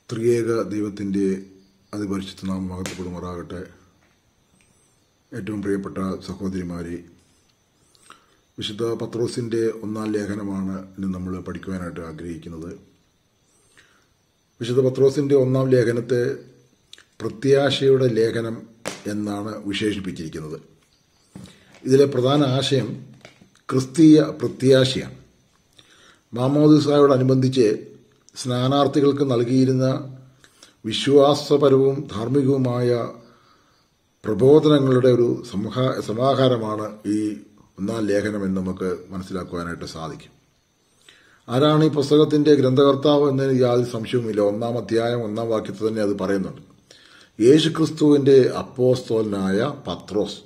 ത്രിയേക ദൈവത്തിൻ്റെ അതിപരിശുദ്ധ നാമം മഹത്വപ്പെടുമാറാകട്ടെ ഏറ്റവും പ്രിയപ്പെട്ട സഹോദരിമാരെ വിശുദ്ധ പത്രോസിൻ്റെ ഒന്നാം ലേഖനമാണ് ഇന്ന് നമ്മൾ പഠിക്കുവാനായിട്ട് ആഗ്രഹിക്കുന്നത് വിശുദ്ധ പത്രോസിൻ്റെ ഒന്നാം ലേഖനത്തെ പ്രത്യാശയുടെ ലേഖനം എന്നാണ് വിശേഷിപ്പിച്ചിരിക്കുന്നത് ഇതിലെ പ്രധാന ആശയം ക്രിസ്തീയ പ്രത്യാശയാണ് മാമോദിസായോടനുബന്ധിച്ച് സ്നാനാർത്ഥികൾക്ക് നൽകിയിരുന്ന വിശ്വാസപരവും ധാർമ്മികവുമായ പ്രബോധനങ്ങളുടെ ഒരു സമഹാ സമാഹാരമാണ് ഈ ഒന്നാം ലേഖനം എന്ന് നമുക്ക് മനസ്സിലാക്കുവാനായിട്ട് സാധിക്കും ആരാണ് ഈ പുസ്തകത്തിന്റെ ഗ്രന്ഥകർത്താവ് എന്നതിന് യാതൊരു സംശയവുമില്ല ഒന്നാം അധ്യായം ഒന്നാം വാക്യത്തിൽ തന്നെ അത് പറയുന്നുണ്ട് യേശുക്രിസ്തുവിന്റെ അപ്പോസ്തോലനായ പത്രോസ്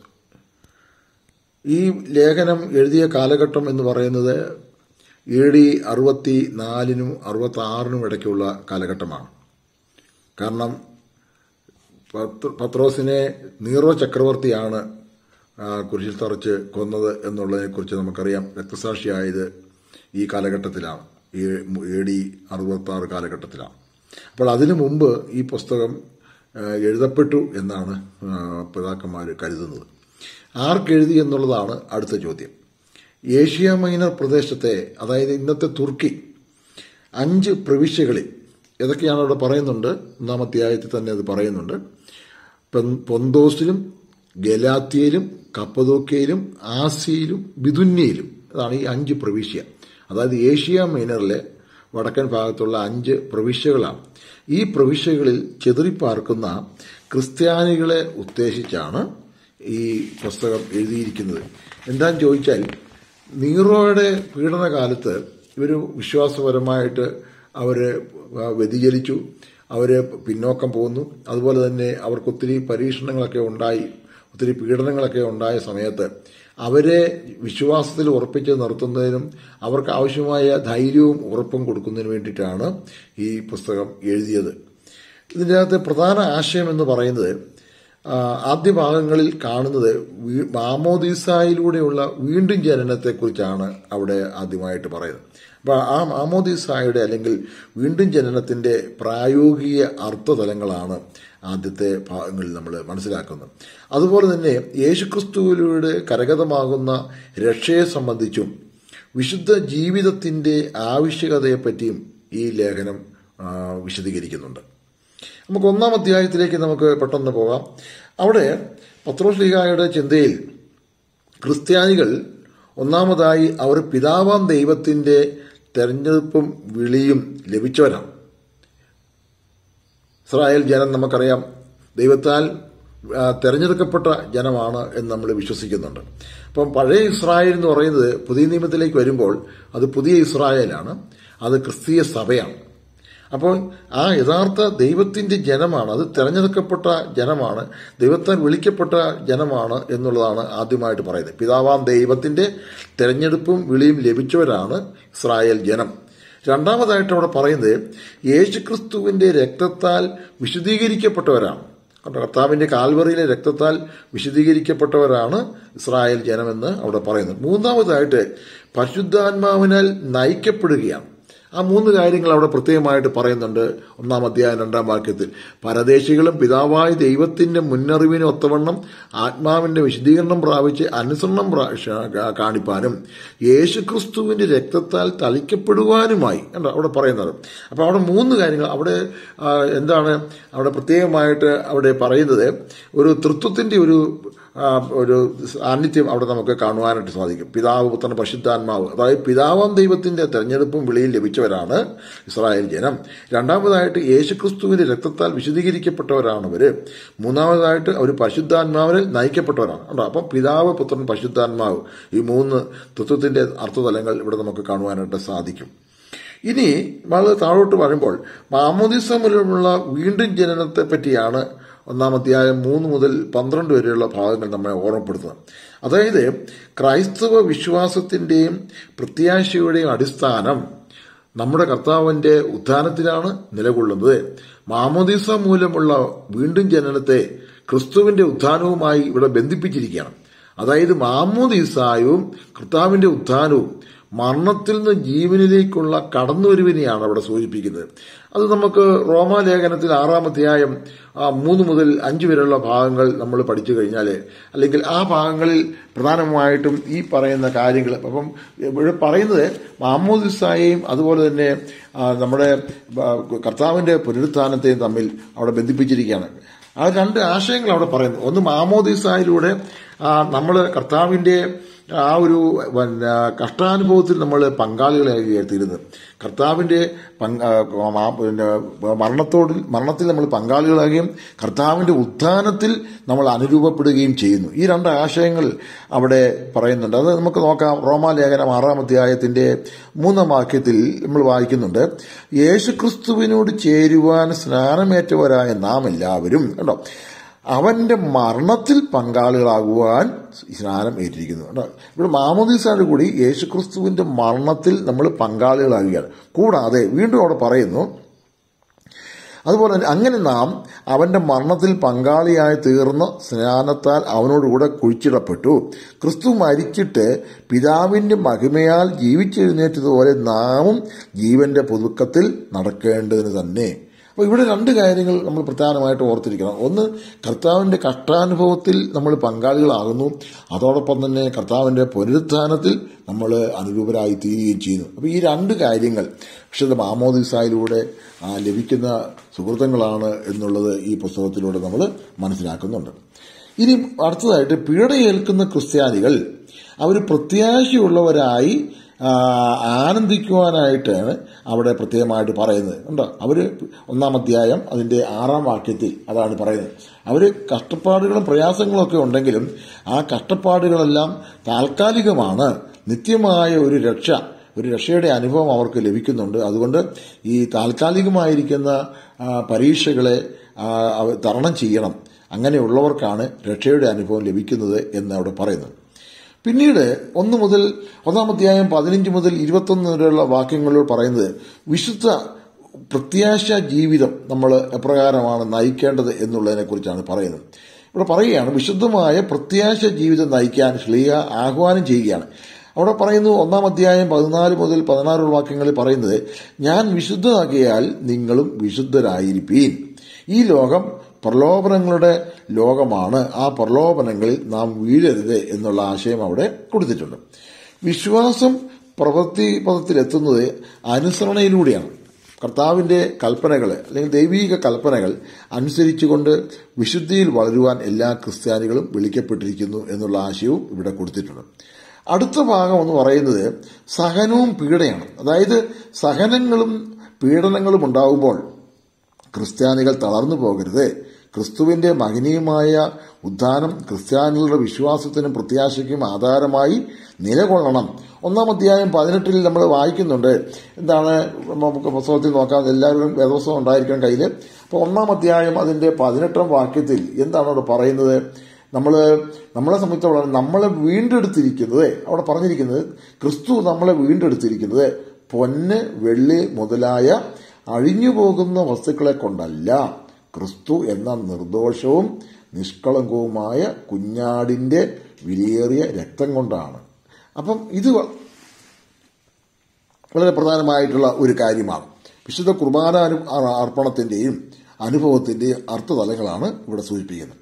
ഈ ലേഖനം എഴുതിയ കാലഘട്ടം എന്ന് പറയുന്നത് എ ഡി അറുപത്തി നാലിനും അറുപത്തി ആറിനും ഇടയ്ക്കുള്ള കാലഘട്ടമാണ് കാരണം പത്രോസിനെ നീറോ ചക്രവർത്തിയാണ് കുരിശിൽ തറച്ച് കൊന്നത് എന്നുള്ളതിനെക്കുറിച്ച് നമുക്കറിയാം രക്തസാക്ഷിയായത് ഈ കാലഘട്ടത്തിലാണ് എ ഡി അറുപത്തി ആറ് കാലഘട്ടത്തിലാണ് അപ്പോൾ അതിനു മുമ്പ് ഈ പുസ്തകം എഴുതപ്പെട്ടു എന്നാണ് പിതാക്കന്മാർ കരുതുന്നത് ആർക്കെഴുതി എന്നുള്ളതാണ് അടുത്ത ചോദ്യം ഏഷ്യ മൈനർ പ്രദേശത്തെ അതായത് ഇന്നത്തെ തുർക്കി അഞ്ച് പ്രവിശ്യകളിൽ ഏതൊക്കെയാണ് അവിടെ പറയുന്നുണ്ട് ഒന്നാം അധ്യായത്തിൽ തന്നെ അത് പറയുന്നുണ്ട് പൊന്തോസിലും ഗലാത്തിയയിലും കപ്പതോക്കയിലും ആസിയയിലും ബിദുന്യയിലും അതാണ് ഈ അഞ്ച് പ്രവിശ്യ അതായത് ഏഷ്യ മൈനറിലെ വടക്കൻ ഭാഗത്തുള്ള അഞ്ച് പ്രവിശ്യകളാണ് ഈ പ്രവിശ്യകളിൽ ചെതറിപ്പാർക്കുന്ന ക്രിസ്ത്യാനികളെ ഉദ്ദേശിച്ചാണ് ഈ പുസ്തകം എഴുതിയിരിക്കുന്നത് എന്താന്ന് ചോദിച്ചാൽ നീറോയുടെ പീഡനകാലത്ത് ഇവർ വിശ്വാസപരമായിട്ട് അവർ വ്യതിചലിച്ചു അവർ പിന്നോക്കം പോകുന്നു അതുപോലെ തന്നെ അവർക്ക് ഒത്തിരി പരീക്ഷണങ്ങളൊക്കെ ഉണ്ടായി ഒത്തിരി പീഡനങ്ങളൊക്കെ ഉണ്ടായ സമയത്ത് അവരെ വിശ്വാസത്തിൽ ഉറപ്പിച്ച് നിർത്തുന്നതിനും അവർക്ക് ആവശ്യമായ ധൈര്യവും ഉറപ്പും കൊടുക്കുന്നതിന് വേണ്ടിയിട്ടാണ് ഈ പുസ്തകം എഴുതിയത് ഇതിൻ്റെ അകത്ത് പ്രധാന ആശയം എന്ന് പറയുന്നത് ആദ്യ ഭാഗങ്ങളിൽ കാണുന്നത് മാമോദീസായിലൂടെയുള്ള വീണ്ടും ജനനത്തെക്കുറിച്ചാണ് അവിടെ ആദ്യമായിട്ട് പറയുന്നത് അപ്പോൾ ആ മാമോദീസായുടെ അല്ലെങ്കിൽ വീണ്ടും ജനനത്തിന്റെ പ്രായോഗിക അർത്ഥതലങ്ങളാണ് ആദ്യത്തെ ഭാഗങ്ങളിൽ നമ്മൾ മനസ്സിലാക്കുന്നത് അതുപോലെ തന്നെ യേശുക്രിസ്തുവിലൂടെ കരഗതമാകുന്ന രക്ഷയെ സംബന്ധിച്ചും വിശുദ്ധ ജീവിതത്തിന്റെ ആവശ്യകതയെപ്പറ്റിയും ഈ ലേഖനം വിശദീകരിക്കുന്നുണ്ട് നമുക്ക് ഒന്നാം അധ്യായത്തിലേക്ക് നമുക്ക് പെട്ടെന്ന് പോകാം അവിടെ പത്രോസ് ലീഗായുടെ ചിന്തയിൽ ക്രിസ്ത്യാനികൾ ഒന്നാമതായി അവർ പിതാവാം ദൈവത്തിന്റെ തെരഞ്ഞെടുപ്പും വിളിയും ലഭിച്ചവരാണ് ഇസ്രായേൽ ജനം നമുക്കറിയാം ദൈവത്താൽ തെരഞ്ഞെടുക്കപ്പെട്ട ജനമാണ് എന്ന് നമ്മൾ വിശ്വസിക്കുന്നുണ്ട് അപ്പം പഴയ ഇസ്രായേൽ എന്ന് പറയുന്നത് പുതിയ നിയമത്തിലേക്ക് വരുമ്പോൾ അത് പുതിയ ഇസ്രായേലാണ് അത് ക്രിസ്തീയ സഭയാണ് അപ്പോൾ ആ യഥാർത്ഥ ദൈവത്തിന്റെ ജനമാണ് അത് തെരഞ്ഞെടുക്കപ്പെട്ട ജനമാണ് ദൈവത്താൽ വിളിക്കപ്പെട്ട ജനമാണ് എന്നുള്ളതാണ് ആദ്യമായിട്ട് പറയുന്നത് പിതാവാം ദൈവത്തിന്റെ തെരഞ്ഞെടുപ്പും വിളിയും ലഭിച്ചവരാണ് ഇസ്രായേൽ ജനം രണ്ടാമതായിട്ട് അവിടെ പറയുന്നത് യേശുക്രിസ്തുവിന്റെ രക്തത്താൽ വിശദീകരിക്കപ്പെട്ടവരാണ് കർത്താവിന്റെ കാൽവറിയിലെ രക്തത്താൽ വിശദീകരിക്കപ്പെട്ടവരാണ് ഇസ്രായേൽ ജനമെന്ന് അവിടെ പറയുന്നത് മൂന്നാമതായിട്ട് പരിശുദ്ധാത്മാവിനാൽ നയിക്കപ്പെടുകയാണ് ആ മൂന്ന് കാര്യങ്ങൾ അവിടെ പ്രത്യേകമായിട്ട് പറയുന്നുണ്ട് ഒന്നാം അധ്യായം രണ്ടാം വാക്യത്തിൽ പരദേശികളും പിതാവായ ദൈവത്തിന്റെ മുന്നറിവിന് ഒത്തവണ്ണം ആത്മാവിന്റെ വിശദീകരണം പ്രാപിച്ച് അനുസരണം കാണിപ്പാനും യേശുക്രിസ്തുവിന്റെ രക്തത്താൽ തളിക്കപ്പെടുവാനുമായി കണ്ടോ അവിടെ പറയുന്നത് അപ്പോൾ അവിടെ മൂന്ന് കാര്യങ്ങൾ അവിടെ എന്താണ് അവിടെ പ്രത്യേകമായിട്ട് അവിടെ പറയുന്നത് ഒരു തൃത്വത്തിന്റെ ഒരു ഒരു സാന്നിധ്യം അവിടെ നമുക്ക് കാണുവാനായിട്ട് സാധിക്കും പിതാവ് പുത്രൻ പരിശുദ്ധാത്മാവ് അതായത് പിതാവാം ദൈവത്തിന്റെ തെരഞ്ഞെടുപ്പും വിളിയും ലഭിച്ചവരാണ് ഇസ്രായേൽ ജനം രണ്ടാമതായിട്ട് യേശുക്രിസ്തുവിന്റെ രക്തത്താൽ വിശദീകരിക്കപ്പെട്ടവരാണ് അവര് മൂന്നാമതായിട്ട് അവർ പരിശുദ്ധാത്മാവിൽ നയിക്കപ്പെട്ടവരാണ് ഉണ്ടോ അപ്പം പിതാവ് പുത്രൻ പരിശുദ്ധാത്മാവ് ഈ മൂന്ന് തത്വത്തിന്റെ അർത്ഥതലങ്ങൾ ഇവിടെ നമുക്ക് കാണുവാനായിട്ട് സാധിക്കും ഇനി വളരെ താഴോട്ട് വരുമ്പോൾ മാമോദിസ മൂലമുള്ള വീണ്ടും ജനനത്തെ പറ്റിയാണ് ഒന്നാം അധ്യായം മൂന്ന് മുതൽ പന്ത്രണ്ട് വരെയുള്ള ഭാഗങ്ങൾ നമ്മളെ ഓർമ്മപ്പെടുത്തുന്നത് അതായത് ക്രൈസ്തവ വിശ്വാസത്തിന്റെയും പ്രത്യാശയുടെയും അടിസ്ഥാനം നമ്മുടെ കർത്താവിന്റെ ഉത്ഥാനത്തിലാണ് നിലകൊള്ളുന്നത് മാമോദീസ മൂലമുള്ള വീണ്ടും ജനനത്തെ ക്രിസ്തുവിന്റെ ഉത്ഥാനവുമായി ഇവിടെ ബന്ധിപ്പിച്ചിരിക്കുകയാണ് അതായത് മാമോദീസായും കർത്താവിന്റെ ഉത്ഥാനവും മരണത്തിൽ നിന്ന് ജീവനിലേക്കുള്ള കടന്നുവരുവിനെയാണ് അവിടെ സൂചിപ്പിക്കുന്നത് അത് നമുക്ക് റോമാലേഖനത്തിൽ ആറാം അധ്യായം ആ, മൂന്ന് മുതൽ അഞ്ച് വരെയുള്ള ഭാഗങ്ങൾ നമ്മൾ പഠിച്ചു കഴിഞ്ഞാൽ അല്ലെങ്കിൽ ആ ഭാഗങ്ങളിൽ പ്രധാനമായിട്ടും ഈ പറയുന്ന കാര്യങ്ങൾ അപ്പം ഇവിടെ പറയുന്നത് മാമോദിസായെയും അതുപോലെ തന്നെ ആ, നമ്മുടെ ആ, കർത്താവിന്റെ പുനരുത്ഥാനത്തെയും തമ്മിൽ അവിടെ ബന്ധിപ്പിച്ചിരിക്കുകയാണ് ആ രണ്ട് ആശയങ്ങൾ അവിടെ പറയുന്നു ഒന്ന് മാമോദിസായിലൂടെ നമ്മൾ കർത്താവിന്റെ ആ ഒരു പിന്നെ കഷ്ടാനുഭവത്തിൽ നമ്മൾ പങ്കാളികളായി തീരുന്നത് കർത്താവിന്റെ പങ്ക- ആ, മാ- പിന്നെ മരണത്തോട് മരണത്തിൽ നമ്മൾ പങ്കാളികളാകുകയും കർത്താവിന്റെ ഉത്ഥാനത്തിൽ നമ്മൾ അനുരൂപപ്പെടുകയും ചെയ്യുന്നു ഈ രണ്ട് ആശയങ്ങൾ അവിടെ പറയുന്നുണ്ട് അത് നമുക്ക് നോക്കാം റോമാലേഖനം ആറാം അധ്യായത്തിന്റെ മൂന്നാം വാക്യത്തിൽ നമ്മൾ വായിക്കുന്നുണ്ട് യേശുക്രിസ്തുവിനോട് ചേരുവാൻ സ്നാനമേറ്റവരായ നാം എല്ലാവരും കണ്ടോ അവന്റെ മരണത്തിൽ പങ്കാളികളാകുവാൻ സ്നാനം ഏറ്റിരിക്കുന്നു കേട്ടോ ഇവിടെ മാമോദീസാന്റെ കൂടി യേശുക്രിസ്തുവിന്റെ മരണത്തിൽ നമ്മൾ പങ്കാളികളാകുകയാണ് കൂടാതെ വീണ്ടും അവിടെ പറയുന്നു അതുപോലെ തന്നെ അങ്ങനെ നാം അവന്റെ മരണത്തിൽ പങ്കാളിയായി തീർന്ന സ്നാനത്താൽ അവനോടുകൂടെ കുഴിച്ചിടപ്പെട്ടു ക്രിസ്തു മരിച്ചിട്ട് പിതാവിന്റെ മഹിമയാൽ ജീവിച്ചെഴുന്നേറ്റതുപോലെ നാമും ജീവന്റെ പുതുക്കത്തിൽ നടക്കേണ്ടതിന് തന്നെ അപ്പോൾ ഇവിടെ രണ്ട് കാര്യങ്ങൾ നമ്മൾ പ്രധാനമായിട്ട് ഓർത്തിരിക്കണം ഒന്ന് കർത്താവിന്റെ കഷ്ടാനുഭവത്തിൽ നമ്മൾ പങ്കാളികളാകുന്നു അതോടൊപ്പം തന്നെ കർത്താവിന്റെ പുനരുത്ഥാനത്തിൽ നമ്മൾ അനുരൂപരായി തീരുകയും ചെയ്യുന്നു അപ്പോൾ ഈ രണ്ട് കാര്യങ്ങൾ വിശുദ്ധ മാമോദിസായിലൂടെ ആ, ലഭിക്കുന്ന സുഹൃത്തുക്കളാണ് എന്നുള്ളത് ഈ പുസ്തകത്തിലൂടെ നമ്മൾ മനസ്സിലാക്കുന്നുണ്ട് ഇനി അടുത്തതായിട്ട് പീഡയേൽക്കുന്ന ക്രിസ്ത്യാനികൾ അവർ പ്രത്യാശയുള്ളവരായി ആ, ആനന്ദിക്കുവാനായിട്ടാണ് അവിടെ പ്രത്യേകമായിട്ട് പറയുന്നത് ഉണ്ടോ അവര് ഒന്നാം അധ്യായം അതിന്റെ ആറാം വാക്യത്തിൽ അതാണ് പറയുന്നത് അവര് കഷ്ടപ്പാടുകളും പ്രയാസങ്ങളും ഒക്കെ ഉണ്ടെങ്കിലും ആ കഷ്ടപ്പാടുകളെല്ലാം താൽക്കാലികമാണ് നിത്യമായ ഒരു രക്ഷ ഒരു രക്ഷയുടെ അനുഭവം അവർക്ക് ലഭിക്കുന്നുണ്ട് അതുകൊണ്ട് ഈ താൽക്കാലികമായിരിക്കുന്ന ആ, പരീക്ഷകളെ ആ, അവ തരണം ചെയ്യണം അങ്ങനെയുള്ളവർക്കാണ് രക്ഷയുടെ അനുഭവം ലഭിക്കുന്നത് എന്ന് അവിടെ പറയുന്നത് പിന്നീട് ഒന്ന് മുതൽ ഒന്നാം അധ്യായം പതിനഞ്ച് മുതൽ ഇരുപത്തൊന്ന് വരെയുള്ള വാക്യങ്ങളിൽ പറയുന്നത് വിശുദ്ധ പ്രത്യാശ ജീവിതം നമ്മൾ എപ്രകാരമാണ് നയിക്കേണ്ടത് എന്നുള്ളതിനെ കുറിച്ചാണ് പറയുന്നത് ഇവിടെ പറയുകയാണ് വിശുദ്ധമായ പ്രത്യാശ ജീവിതം നയിക്കാൻ ശ്ലീഹ ആഹ്വാനം ചെയ്യുകയാണ് അവിടെ പറയുന്നു ഒന്നാം അധ്യായം പതിനാല് മുതൽ പതിനാറ് വാക്യങ്ങളിൽ പറയുന്നത് ഞാൻ വിശുദ്ധനാക്കിയാൽ നിങ്ങളും വിശുദ്ധരായിരിപ്പീൻ ഈ ലോകം പ്രലോഭനങ്ങളുടെ ലോകമാണ് ആ പ്രലോഭനങ്ങളിൽ നാം വീഴരുത് എന്നുള്ള ആശയം അവിടെ കൊടുത്തിട്ടുണ്ട് വിശ്വാസം പ്രവൃത്തി പദത്തിലെത്തുന്നത് അനുസരണയിലൂടെയാണ് കർത്താവിന്റെ കൽപ്പനകൾ അല്ലെങ്കിൽ ദൈവീക കൽപ്പനകൾ അനുസരിച്ചുകൊണ്ട് വിശുദ്ധിയിൽ വളരുവാൻ എല്ലാ ക്രിസ്ത്യാനികളും വിളിക്കപ്പെട്ടിരിക്കുന്നു എന്നുള്ള ആശയവും ഇവിടെ കൊടുത്തിട്ടുണ്ട് അടുത്ത ഭാഗം എന്ന് പറയുന്നത് സഹനവും പീഡയാണ് അതായത് സഹനങ്ങളും പീഡനങ്ങളും ഉണ്ടാകുമ്പോൾ ക്രിസ്ത്യാനികൾ തളർന്നു പോകരുത് ക്രിസ്തുവിന്റെ മഹനീയമായ ഉദ്ധാനം ക്രിസ്ത്യാനികളുടെ വിശ്വാസത്തിനും പ്രത്യാശയ്ക്കും ആധാരമായി നിലകൊള്ളണം ഒന്നാം അധ്യായം പതിനെട്ടിൽ നമ്മൾ വായിക്കുന്നുണ്ട് എന്താണ് നമുക്ക് പുസ്തകത്തിൽ നോക്കാം എല്ലാവരും വേദോത്സവം ഉണ്ടായിരിക്കണം കയ്യിൽ അപ്പോൾ ഒന്നാം അധ്യായം അതിന്റെ പതിനെട്ടാം വാക്യത്തിൽ എന്താണ് അവിടെ പറയുന്നത് നമ്മൾ നമ്മളെ സംബന്ധിച്ചോളം നമ്മളെ വീണ്ടെടുത്തിരിക്കുന്നത് അവിടെ പറഞ്ഞിരിക്കുന്നത് ക്രിസ്തു നമ്മളെ വീണ്ടെടുത്തിരിക്കുന്നത് പൊന്ന് വെള്ളി മുതലായ അഴിഞ്ഞു പോകുന്ന വസ്തുക്കളെ കൊണ്ടല്ല ക്രിസ്തു എന്ന നിർദോഷവും നിഷ്കളങ്കവുമായ കുഞ്ഞാടിന്റെ വിലയേറിയ രക്തം കൊണ്ടാണ് അപ്പം ഇത് വ- വളരെ പ്രധാനമായിട്ടുള്ള ഒരു കാര്യമാണ് വിശുദ്ധ കുർബാന അനു അ- അർപ്പണത്തിന്റെയും അനുഭവത്തിന്റെയും അർത്ഥതലങ്ങളാണ് ഇവിടെ സൂചിപ്പിക്കുന്നത്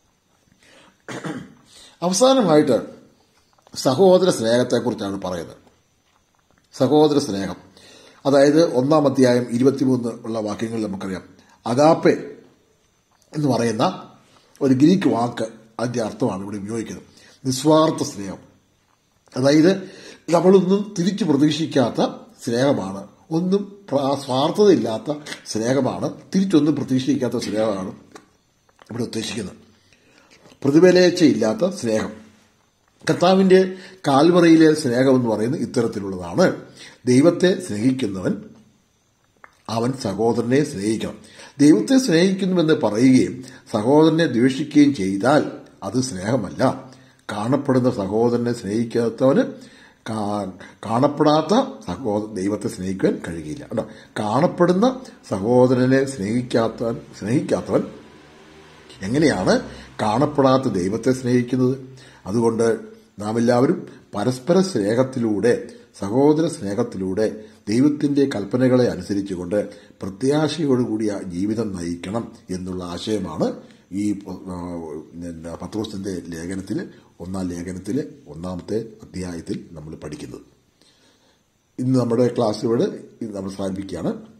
അവസാനമായിട്ട് സഹോദര സ്നേഹത്തെക്കുറിച്ചാണ് പറയുന്നത് സഹോദര സ്നേഹം അതായത് ഒന്നാം അധ്യായം ഇരുപത്തിമൂന്ന് ഉള്ള വാക്യങ്ങളിൽ നമുക്കറിയാം അഗാപ്പെ എന്ന് പറയുന്ന ഒരു ഗ്രീക്ക് വാക്ക് അതിന്റെ അർത്ഥമാണ് ഇവിടെ ഉപയോഗിക്കുന്നത് നിസ്വാർത്ഥ സ്നേഹം അതായത് നമ്മളൊന്നും തിരിച്ചു പ്രതീക്ഷിക്കാത്ത സ്നേഹമാണ് ഒന്നും പ്രാ- സ്വാർത്ഥതയില്ലാത്ത സ്നേഹമാണ് തിരിച്ചൊന്നും പ്രതീക്ഷിക്കാത്ത സ്നേഹമാണ് ഇവിടെ ഉദ്ദേശിക്കുന്നത് പ്രതിഫലേച്ഛയില്ലാത്ത സ്നേഹം കർത്താവിന്റെ കാൽവറയിലെ സ്നേഹം എന്ന് പറയുന്നത് ഇത്തരത്തിലുള്ളതാണ് ദൈവത്തെ സ്നേഹിക്കുന്നവൻ അവൻ സഹോദരനെ സ്നേഹിക്കണം ദൈവത്തെ സ്നേഹിക്കുന്നുവെന്ന് പറയുകയും സഹോദരനെ ദ്വേഷിക്കുകയും ചെയ്താൽ അത് സ്നേഹമല്ല കാണപ്പെടുന്ന സഹോദരനെ സ്നേഹിക്കാത്തവന് കാ- കാണപ്പെടാത്ത സഹോദര ദൈവത്തെ സ്നേഹിക്കുവാൻ കഴിയില്ല കേട്ടോ കാണപ്പെടുന്ന സഹോദരനെ സ്നേഹിക്കാത്തവൻ സ്നേഹിക്കാത്തവൻ എങ്ങനെയാണ് കാണപ്പെടാത്ത ദൈവത്തെ സ്നേഹിക്കുന്നത് അതുകൊണ്ട് നാം എല്ലാവരും പരസ്പര സ്നേഹത്തിലൂടെ സഹോദര സ്നേഹത്തിലൂടെ ദൈവത്തിന്റെ കൽപ്പനകളെ അനുസരിച്ചുകൊണ്ട് പ്രത്യാശയോടുകൂടിയ ജീവിതം നയിക്കണം എന്നുള്ള ആശയമാണ് ഈ ആ, പിന്നെ പത്രോസിന്റെ ലേഖനത്തിൽ ഒന്നാം ലേഖനത്തിൽ ഒന്നാമത്തെ അധ്യായത്തിൽ നമ്മൾ പഠിക്കുന്നത് ഇന്ന് നമ്മുടെ ക്ലാസ് ഇവിടെ നമ്മൾ സാധിപ്പിക്കുകയാണ്